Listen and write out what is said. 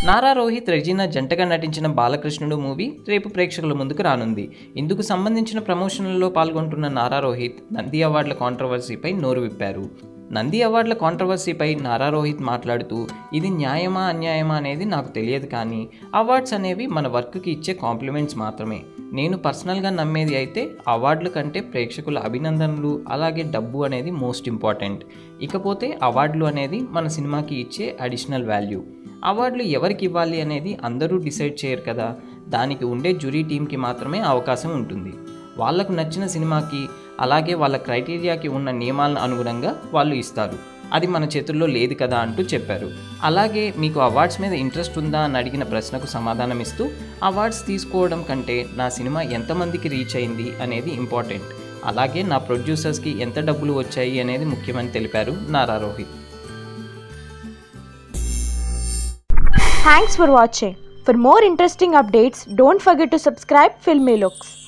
నారా రోహిత్ రెజీనా జంటగా నటించిన బాలకృష్ణుడు మూవీ రేపు ప్రేక్షకుల ముందుకు రానుంది ఇందుకు సంబంధించిన ప్రమోషన్లలో పాల్గొంటున్న నారా రోహిత్ నంది అవార్డుల కాంట్రవర్సీపై నోరు విప్పారు నంది అవార్డుల కాంట్రవర్సీపై నారా రోహిత్ మాట్లాడుతూ ఇది న్యాయమా అన్యాయమా అనేది నాకు తెలియదు కానీ అవార్డ్స్ అనేవి మన వర్క్కి ఇచ్చే కాంప్లిమెంట్స్ మాత్రమే నేను పర్సనల్గా నమ్మేది అయితే అవార్డుల కంటే ప్రేక్షకుల అభినందనలు అలాగే డబ్బు అనేది మోస్ట్ ఇంపార్టెంట్ ఇకపోతే అవార్డులు అనేది మన సినిమాకి ఇచ్చే అడిషనల్ వాల్యూ అవార్డులు ఎవరికి ఇవ్వాలి అనేది అందరూ డిసైడ్ చేయరు కదా దానికి ఉండే జ్యూరీ టీంకి మాత్రమే అవకాశం ఉంటుంది వాళ్ళకు నచ్చిన సినిమాకి అలాగే వాళ్ళ క్రైటీరియాకి ఉన్న నియమాలను అనుగుణంగా వాళ్ళు ఇస్తారు అది మన చేతుల్లో లేదు కదా అంటూ చెప్పారు అలాగే మీకు అవార్డ్స్ మీద ఇంట్రెస్ట్ ఉందా అని అడిగిన ప్రశ్నకు సమాధానం ఇస్తూ అవార్డ్స్ తీసుకోవడం కంటే నా సినిమా ఎంతమందికి రీచ్ అయింది అనేది ఇంపార్టెంట్ అలాగే నా ప్రొడ్యూసర్స్కి ఎంత డబ్బులు వచ్చాయి అనేది ముఖ్యమని తెలిపారు Nara Rohit Thanks for watching. For more interesting updates, don't forget to subscribe Filmy Looks.